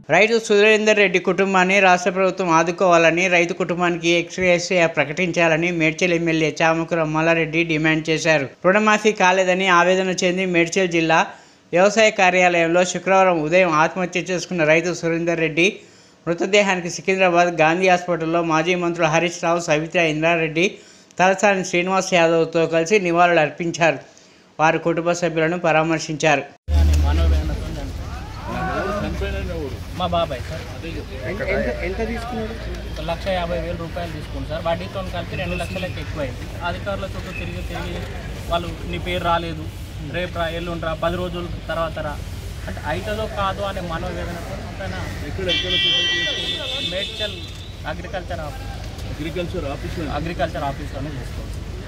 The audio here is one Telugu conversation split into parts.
రైతు సురేందర్ రెడ్డి కుటుంబాన్ని రాష్ట్ర ప్రభుత్వం ఆదుకోవాలని రైతు కుటుంబానికి ఎక్స్గ్రేషియా ప్రకటించాలని మేడ్చల్ ఎమ్మెల్యే చామకుర మల్లారెడ్డి డిమాండ్ చేశారు రుణమాఫీ కాలేదని ఆవేదన చెంది మేడ్చల్ జిల్లా వ్యవసాయ కార్యాలయంలో శుక్రవారం ఉదయం ఆత్మహత్య చేసుకున్న రైతు సురేందర్ రెడ్డి మృతదేహానికి సికింద్రాబాద్ గాంధీ హాస్పిటల్లో మాజీ మంత్రులు హరీష్ రావు సవితా ఇంద్రారెడ్డి తలసాని శ్రీనివాస్ యాదవ్తో కలిసి నివాళులు అర్పించారు వారి కుటుంబ సభ్యులను పరామర్శించారు కానీ మనోవేదనతో చనిపోయాడు. మా బాబాయ్ సార్ ఎంత తీసుకున్నాడు ఒక లక్ష యాభై వేల రూపాయలు తీసుకుంది సార్ వడ్డీతో కలిపి రెండు లక్షలకి ఎక్కువైంది అధికారుల చుట్టూ తిరిగి తిరిగి వాళ్ళు నీ పేరు రాలేదు రేపు రా ఎల్లుండి రా పది రోజుల తర్వాత రా అంటే అవుతుందో కాదో అనే మనోవేదనతో అంతనా Medchal agriculture office agriculture office agriculture ఆఫీస్లోనే చేసుకోవచ్చు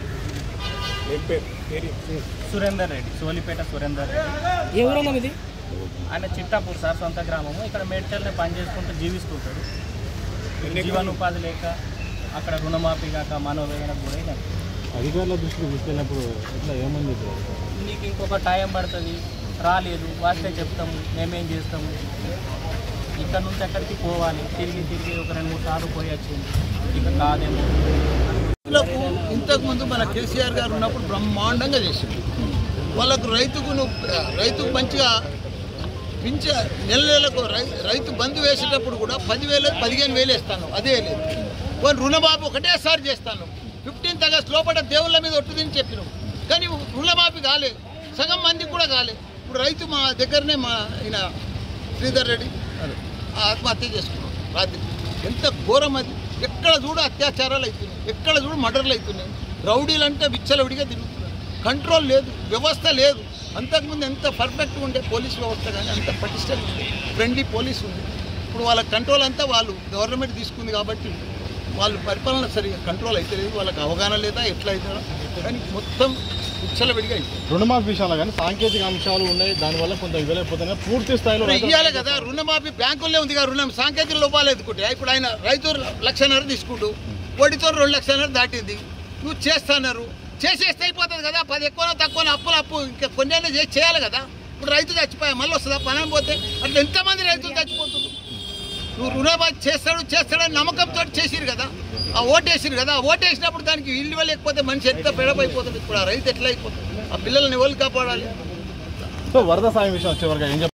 సురేందర్ రెడ్డి సోలిపేట సురేందర్ రెడ్డి ఎవరన్నా ఇది ఆయన చిట్టాపూర్ సార్ సొంత గ్రామము ఇక్కడ మేడ్చల్నే పని చేసుకుంటూ జీవిస్తుంటాడు జీవనోపాధి లేక అక్కడ రుణమాఫీ కాక మనోవేదన కూడా అధికారుల దృష్టికి తీసుకెళ్ళినప్పుడు ఎట్లా ఏమంది నీకు ఇంకొక టైం పడుతుంది రాలేదు వాస్తే చెప్తాము మేమేం చేస్తాము ఇక్కడ నుంచి అక్కడికి పోవాలి తిరిగి తిరిగి ఒక రెండు మూడు సార్లు పోయి వచ్చింది ఇక కాదేమో రైతులకు ఇంతకుముందు మన కేసీఆర్ గారు ఉన్నప్పుడు బ్రహ్మాండంగా చేసింది వాళ్ళకు రైతుకు నువ్వు రైతుకు మంచిగా పింఛ నెల నెలకు రై- రైతు బంధు వేసేటప్పుడు కూడా పదివేలు పదిహేను వేలు వేస్తాను అదే లేదు వాళ్ళు రుణమాఫీ ఒకటేసారి చేస్తాను ఫిఫ్టీన్త్ ఆగస్ట్ లోపల దేవుళ్ళ మీద ఒట్టుదని చెప్పినాం కానీ రుణమాఫీ కాలేదు సగం మందికి కూడా కాలేదు ఇప్పుడు రైతు మా దగ్గరనే మా ఈయన శ్రీధర్ రెడ్డి ఆత్మహత్య చేసుకున్నాం రాత్రి ఎంత ఘోరం అది ఎక్కడ చూడు అత్యాచారాలు అవుతున్నాయి ఎక్కడ చూడు మర్డర్లు అవుతున్నాయి రౌడీలు అంటే విచ్చలవిడిగా తిరుగుతున్నారు కంట్రోల్ లేదు వ్యవస్థ లేదు అంతకుముందు ఎంత పర్ఫెక్ట్గా ఉండే పోలీస్ వ్యవస్థ కానీ అంత పటిష్టంగా ఉంది ఫ్రెండ్లీ పోలీస్ ఉంది ఇప్పుడు వాళ్ళ కంట్రోల్ అంతా వాళ్ళు గవర్నమెంట్ తీసుకుంది కాబట్టి వాళ్ళు పరిపాలన సరిగా కంట్రోల్ అయితే లేదు వాళ్ళకి అవగాహన లేదా ఎట్లా అవుతుందో కానీ మొత్తం విచ్చలవిడిగా అయిపోయింది రుణమాఫీ విషయాలు కానీ సాంకేతిక అంశాలు ఉన్నాయి దానివల్ల కొంత ఇవ్వలేకపోతున్నాయి పూర్తి స్థాయిలో ఇప్పుడు రైతులు- ఇవ్వాలి కదా రుణమాఫీ బ్యాంకుల్లో ఉంది కదా రుణం సాంకేతిక లోపాలు ఎదుర్కొంటే ఇప్పుడు ఆయన రైతు లక్షన్నర తీసుకుంటూ వడ్డీతో రెండు లక్షన్నర దాటింది నువ్వు చేస్తున్నారు చేసేస్తే అయిపోతుంది కదా పది ఎక్కువ తక్కువ అప్పులు అప్పు ఇంకా కొన్ని అయినా చేసి చేయాలి కదా ఇప్పుడు రైతు చచ్చిపోయా మళ్ళీ వస్తుందా పని పోతే అట్లా ఎంతమంది రైతులు చచ్చిపోతున్నారు నువ్వు రుణమాఫీ చేస్తాడు చేస్తాడని నమ్మకంతో చేసిరు కదా ఆ ఓటు వేసిరు కదా ఆ ఓటు వేసినప్పుడు దానికి ఇల్లు లేకపోతే మనిషి ఎంత పెడపైపోతుంది ఇప్పుడు ఆ రైతు ఎట్లా అయిపోతుంది ఆ పిల్లల్ని ఎవరు కాపాడాలి సో వరద సాయం విషయం వచ్చేవరకు ఏం చెప్తారు